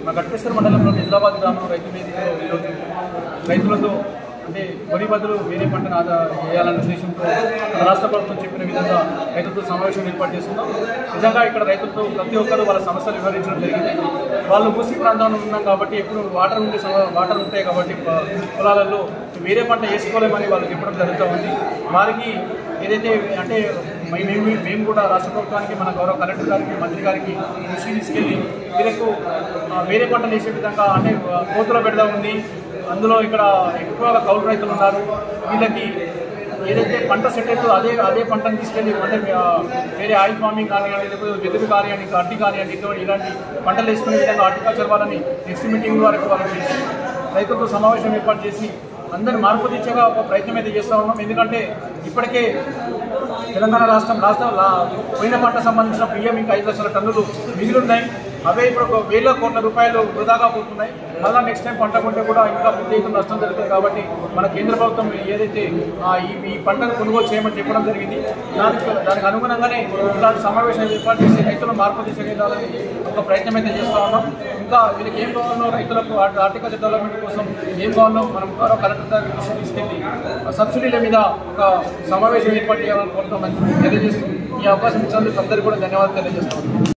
మా గట్కేశ్వర మండలంలో నిజామాబాద్ గ్రామంలో రైతు వేదికలో ఈరోజు రైతులతో అంటే వరి బదులు వేరే పంటను ఆదా చేయాలనే ఉద్దేశంతో మన రాష్ట్ర ప్రభుత్వం చెప్పిన విధంగా రైతులతో సమావేశం ఏర్పాటు చేసుకున్నాం నిజంగా ఇక్కడ రైతులతో ప్రతి ఒక్కరు వాళ్ళ సమస్యలు వివరించడం జరిగింది వాళ్ళు మూసి ప్రాంతంలో ఉన్నాం కాబట్టి ఎప్పుడు వాటర్ ఉండే సమ- వాటర్ ఉంటాయి కాబట్టి ప- పొలాలలో వేరే పంట వేసుకోలేమని వాళ్ళు చెప్పడం జరుగుతూ ఉంది వారికి ఏదైతే అంటే మే- మేము మేము కూడా రాష్ట్ర ప్రభుత్వానికి మన గౌరవ కలెక్టర్ గారికి మంత్రి గారికి దృష్టి తీసుకెళ్ళి వీళ్ళకు ఆ, వేరే పంటలు వేసే విధంగా అంటే ఆ, కోతుల బెడద ఉంది అందులో ఇక్కడ ఎక్కువగా కౌలు రైతులు ఉన్నారు వీళ్ళకి ఏదైతే పంట సెట్ అవుతుందో అదే అదే పంటను తీసుకెళ్ళి అంటే ఆ, వేరే ఆయిల్ ఫార్మింగ్ కానివ్వండి లేకపోతే వెదురు కానివ్వండి అరటి కానివ్వండి ఇటువంటి ఇలాంటి పంటలు వేసుకునే విధంగా హార్టికల్చర్ వాళ్ళని నెక్స్ట్ మీటింగ్ వరకు వాళ్ళని పిలిచి రైతులతో సమావేశం ఏర్పాటు చేసి అందరిని మార్పు దిశగా ఒక ప్రయత్నం అయితే చేస్తూ ఉన్నాం ఎందుకంటే ఇప్పటికే తెలంగాణ రాష్ట్రం రాష్ట్రం లా- పోయిన పంట సంబంధించిన బియ్యం ఇంకా ఐదు లక్షల టన్నులు మిగిలి ఉన్నాయి అవే ఇప్పుడు ఒక వేల కోట్ల రూపాయలు వృధాగా పోతున్నాయి మళ్ళీ నెక్స్ట్ టైం పంట కొంటే కూడా ఇంకా పెద్ద ఎత్తున నష్టం జరుగుతుంది కాబట్టి మన కేంద్ర ప్రభుత్వం ఏదైతే ఆ, ఈ ఈ పంటను కొనుగోలు చేయమని చెప్పడం జరిగింది దానికి దానికి అనుగుణంగానే ఇలాంటి సమావేశాలు ఏర్పాటు చేసి రైతుల మార్పు దిశకెళ్ళాలని ఒక ప్రయత్నం అయితే చేస్తూ ఉన్నాం ఇంకా వీళ్ళకి ఏం కావాలో రైతులకు ఆర్టికల్ డెవలప్మెంట్ కోసం ఏం కావాలో మనం గౌరవ కలెక్టర్ గారి దృష్టికి తీసుకెళ్ళి ఆ సబ్సిడీల మీద ఒక సమావేశం ఏర్పాటు చేయాలని కోరుతామని తెలియజేస్తూ ఈ అవకాశం ఇచ్చినందుకు అందరికీ కూడా ధన్యవాదాలు తెలియజేస్తాం